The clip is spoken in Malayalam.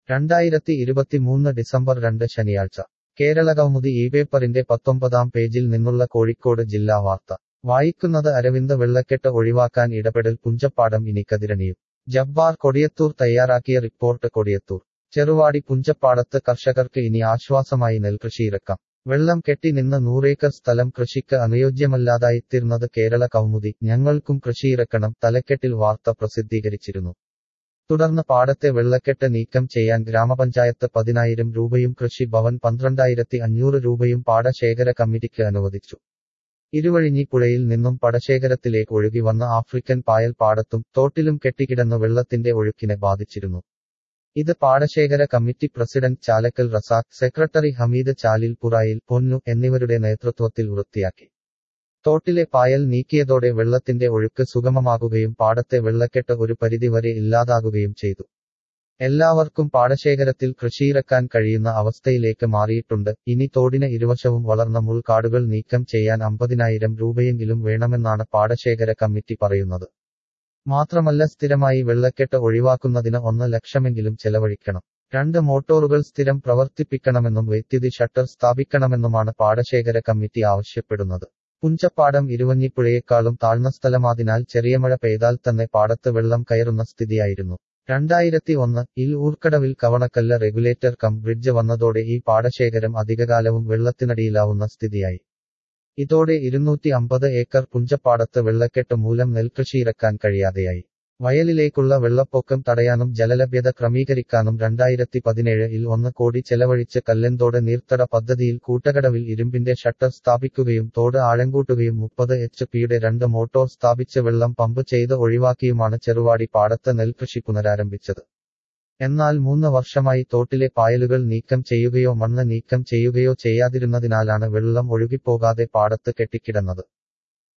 രണ്ടായിരത്തി ഇരുപത്തിമൂന്ന് ഡിസംബർ രണ്ട് ശനിയാഴ്ച കേരളകൗമുദി ഈ പേപ്പറിന്റെ പത്തൊമ്പതാം പേജിൽ നിന്നുള്ള കോഴിക്കോട് ജില്ലാ വാർത്ത വായിക്കുന്നത് അരവിന്ദ് വെള്ളക്കെട്ട് ഒഴിവാക്കാൻ ഇടപെടൽ പുഞ്ചപ്പാടം ഇനി കതിരണിയും ജബ്ബാർ കൊടിയത്തൂർ തയ്യാറാക്കിയ റിപ്പോർട്ട് കൊടിയത്തൂർ ചെറുവാടി പുഞ്ചപ്പാടത്ത് കർഷകർക്ക് ഇനി ആശ്വാസമായി നെൽകൃഷി ഇറക്കാം വെള്ളം കെട്ടി നിന്ന് നൂറേക്കർ സ്ഥലം കൃഷിക്ക് അനുയോജ്യമല്ലാതായിത്തീർന്നത് കേരള കൗമുദി ഞങ്ങൾക്കും കൃഷിയിറക്കണം തലക്കെട്ടിൽ വാർത്ത പ്രസിദ്ധീകരിച്ചിരുന്നു തുടർന്ന് പാടത്തെ വെള്ളക്കെട്ട് നീക്കം ചെയ്യാൻ ഗ്രാമപഞ്ചായത്ത് പതിനായിരം രൂപയും കൃഷി ഭവൻ പന്ത്രണ്ടായിരത്തി അഞ്ഞൂറ് രൂപയും പാടശേഖര കമ്മിറ്റിക്ക് അനുവദിച്ചു ഇരുവഴിഞ്ഞി പുഴയിൽ നിന്നും പടശേഖരത്തിലേക്ക് ഒഴുകി വന്ന ആഫ്രിക്കൻ പായൽ പാടത്തും തോട്ടിലും കെട്ടിക്കിടന്ന് വെള്ളത്തിന്റെ ഒഴുക്കിനെ ബാധിച്ചിരുന്നു ഇത് പാടശേഖര committee president Chalakkal Razak secretary Hameed Chalil Purayil Ponnu എന്നിവരുടെ നേതൃത്വത്തിൽ വൃത്തിയാക്കി തോട്ടിലെ പായൽ നീക്കിയതോടെ വെള്ളത്തിന്റെ ഒഴുക്ക് സുഗമമാകുകയും പാടത്തെ വെള്ളക്കെട്ട് ഒരു പരിധിവരെ ഇല്ലാതാകുകയും ചെയ്തു എല്ലാവർക്കും പാടശേഖരത്തിൽ കൃഷിയിറക്കാൻ കഴിയുന്ന അവസ്ഥയിലേക്ക് മാറിയിട്ടുണ്ട് ഇനി തോടിന് ഇരുവശവും വളർന്ന മുൾക്കാടുകൾ നീക്കം ചെയ്യാൻ അമ്പതിനായിരം രൂപയെങ്കിലും വേണമെന്നാണ് പാടശേഖര കമ്മിറ്റി പറയുന്നത് മാത്രമല്ല സ്ഥിരമായി വെള്ളക്കെട്ട് ഒഴിവാക്കുന്നതിന് ഒന്ന് ലക്ഷമെങ്കിലും ചെലവഴിക്കണം രണ്ട് മോട്ടോറുകൾ സ്ഥിരം പ്രവർത്തിപ്പിക്കണമെന്നും വൈദ്യുതി ഷട്ടർ സ്ഥാപിക്കണമെന്നുമാണ് പാടശേഖര കമ്മിറ്റി ആവശ്യപ്പെടുന്നത് പുഞ്ചപ്പാടം ഇരുവഞ്ഞിപ്പുഴയേക്കാളും താഴ്ന്ന സ്ഥലമാതിനാൽ ചെറിയ മഴ പെയ്താൽ തന്നെ പാടത്ത് വെള്ളം കയറുന്ന സ്ഥിതിയായിരുന്നു രണ്ടായിരത്തി ഒന്ന് ഇൽ ഊർക്കടവിൽ കവണക്കല്ല റെഗുലേറ്റർ കം ബ്രിഡ്ജ് വന്നതോടെ ഈ പാടശേഖരം അധികകാലവും വെള്ളത്തിനടിയിലാവുന്ന സ്ഥിതിയായി ഇതോടെ ഇരുന്നൂറ്റി അമ്പത് ഏക്കർ പുഞ്ചപ്പാടത്ത് വെള്ളക്കെട്ട് മൂലം നെൽകൃഷിയിറക്കാൻ കഴിയാതെയായി വയലിലേക്കുള്ള വെള്ളപ്പൊക്കം തടയാനും ജലലഭ്യത ക്രമീകരിക്കാനും രണ്ടായിരത്തി പതിനേഴ് ഇൽ ഒന്ന് കോടി ചെലവഴിച്ച് കല്ലന്തോട് നീർത്തട പദ്ധതിയിൽ കൂട്ടകടവിൽ ഇരുമ്പിന്റെ ഷട്ടർ സ്ഥാപിക്കുകയും തോട് ആഴങ്കൂട്ടുകയും മുപ്പത് എച്ച് പിയുടെ രണ്ട് മോട്ടോർ സ്ഥാപിച്ച് വെള്ളം പമ്പ് ചെയ്ത് ഒഴിവാക്കിയുമാണ് ചെറുവാടി പാടത്ത് നെൽകൃഷി പുനരാരംഭിച്ചത് എന്നാൽ മൂന്ന് വർഷമായി തോട്ടിലെ പായലുകൾ നീക്കം ചെയ്യുകയോ മണ്ണ് നീക്കം ചെയ്യുകയോ ചെയ്യാതിരുന്നതിനാലാണ് വെള്ളം ഒഴുകിപ്പോകാതെ പാടത്ത് കെട്ടിക്കിടന്നത്